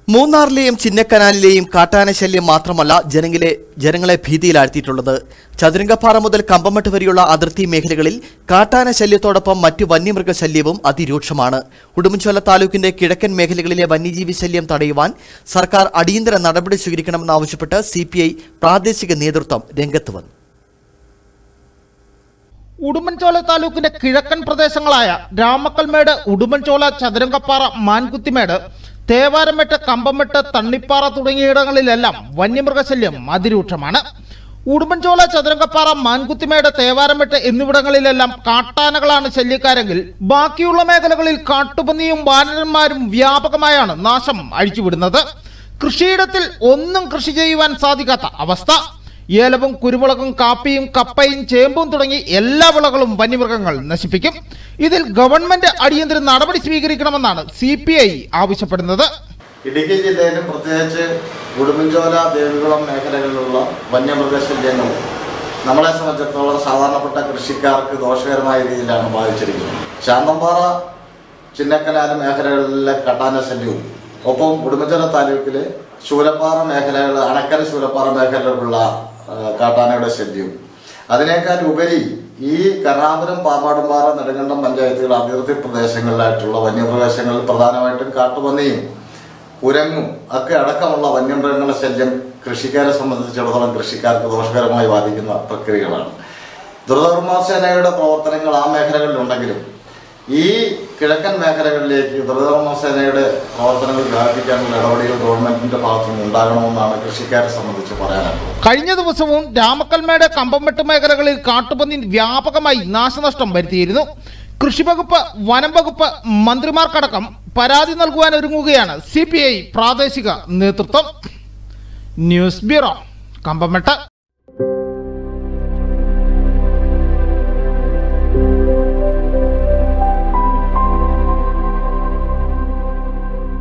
മൂന്നാറിലെയും ചിന്നക്കനാലിലെയും കാട്ടാന ശല്യം മാത്രമല്ല ജനങ്ങളെ ജനങ്ങളെ ഭീതിയിലാഴ്ത്തിയിട്ടുള്ളത് ചതുരംഗപ്പാറ മുതൽ കമ്പമട്ട് വരെയുള്ള അതിർത്തി മേഖലകളിൽ കാട്ടാന ശല്യത്തോടൊപ്പം മറ്റു വന്യമൃഗ ശല്യവും അതിരൂക്ഷമാണ് ഉടുമ്പൻചോല താലൂക്കിന്റെ കിഴക്കൻ മേഖലകളിലെ വന്യജീവി ശല്യം തടയുവാൻ സർക്കാർ അടിയന്തര നടപടി സ്വീകരിക്കണമെന്നാവശ്യപ്പെട്ട് സി പ്രാദേശിക നേതൃത്വം രംഗത്ത് വന്നു ഉടുമ്പൻചോല താലൂക്കിന്റെ കിഴക്കൻ പ്രദേശങ്ങളായ രാമക്കൽമേട് ഉടുമ്പൻചോല ചതുരംഗപ്പാറ മാൻകുത്തിമേട് തേവാരമെട്ട് കമ്പമെട്ട് തണ്ണിപ്പാറ തുടങ്ങിയിടങ്ങളിലെല്ലാം വന്യമൃഗശല്യം അതിരൂക്ഷമാണ് ഉടുമ്പൻചോല ചതുരംഗപ്പാറ മാൻകുത്തിമേട് തേവാരമെട്ട് എന്നിവിടങ്ങളിലെല്ലാം കാട്ടാനകളാണ് ശല്യക്കാരെങ്കിൽ ബാക്കിയുള്ള മേഖലകളിൽ കാട്ടുപന്നിയും വാനരന്മാരും വ്യാപകമായാണ് നാശം അഴിച്ചുവിടുന്നത് കൃഷിയിടത്തിൽ ഒന്നും കൃഷി ചെയ്യുവാൻ സാധിക്കാത്ത അവസ്ഥ ഏലവും കുരുമുളകും കാപ്പിയും കപ്പയും ചേമ്പും തുടങ്ങി എല്ലാ വിളകളും വന്യമൃഗങ്ങൾ നശിപ്പിക്കും ഇതിൽ ഗവൺമെന്റ് അടിയന്തര നടപടി സ്വീകരിക്കണമെന്നാണ് സി പി ഐ ആവശ്യപ്പെടുന്നത് ഇടുക്കി ജില്ലയിലും പ്രത്യേകിച്ച് ഉടുമ്പൻചോല ദേവികുളം മേഖലകളിലുള്ള വന്യമൃഗശല്യങ്ങൾ നമ്മളെ സംബന്ധിച്ചിടത്തോളം സാധാരണപ്പെട്ട കൃഷിക്കാർക്ക് ദോഷകരമായ രീതിയിലാണ് ബാധിച്ചിരിക്കുന്നത് ശാന്തമ്പാറ ചിന്നക്കനാല് മേഖലകളിലെ കട്ടാന ശല്യവും ഒപ്പം ഉടുമ്പൻചോല താലൂക്കിലെ ശൂലപ്പാറ മേഖലകൾ അണക്കര ശൂലപ്പാറ മേഖലകളിലുള്ള ആ, കാട്ടാനയുടെ ശല്യവും അതിനേക്കാൾ ഉപരി ഈ കരുണാപുരം പാമ്പാടുംപാറ നെടുങ്കണ്ടം പഞ്ചായത്തുകൾ അതിർത്തി പ്രദേശങ്ങളിലായിട്ടുള്ള വന്യമൃഗങ്ങളിൽ പ്രധാനമായിട്ടും കാട്ടുപന്നിയും കുരങ്ങും ഒക്കെ അടക്കമുള്ള വന്യമൃഗങ്ങളുടെ ശല്യം കൃഷിക്കാരെ സംബന്ധിച്ചിടത്തോളം കൃഷിക്കാർക്ക് ദോഷകരമായി ബാധിക്കുന്ന പ്രക്രിയകളാണ് ദ്രുതകർമ്മസേനയുടെ പ്രവർത്തനങ്ങൾ ആ മേഖലകളിലുണ്ടെങ്കിലും ഈ കിഴക്കൻ മേഖലകളിലേക്ക് ദ്രുതകർമ്മസേനയുടെ പ്രവർത്തനങ്ങൾ വ്യാപിപ്പിക്കാനുള്ള നടപടികൾ ഗവൺമെന്റിന്റെ ഭാഗത്തുനിന്ന് ഉണ്ടാകണമെന്നാണ് കൃഷിക്കാരെ സംബന്ധിച്ച് പറയാനുള്ളത് കഴിഞ്ഞ ദിവസവും രാമക്കൽമേട് കമ്പംമെട്ട് മേഖലകളിൽ കാട്ടുപന്നി വ്യാപകമായി നാശനഷ്ടം വരുത്തിയിരുന്നു കൃഷിവകുപ്പ് വനം വകുപ്പ് മന്ത്രിമാർക്കടക്കം പരാതി നൽകുവാൻ ഒരുങ്ങുകയാണ് സി പ്രാദേശിക നേതൃത്വം ന്യൂസ് ബ്യൂറോ കമ്പംമെട്ട്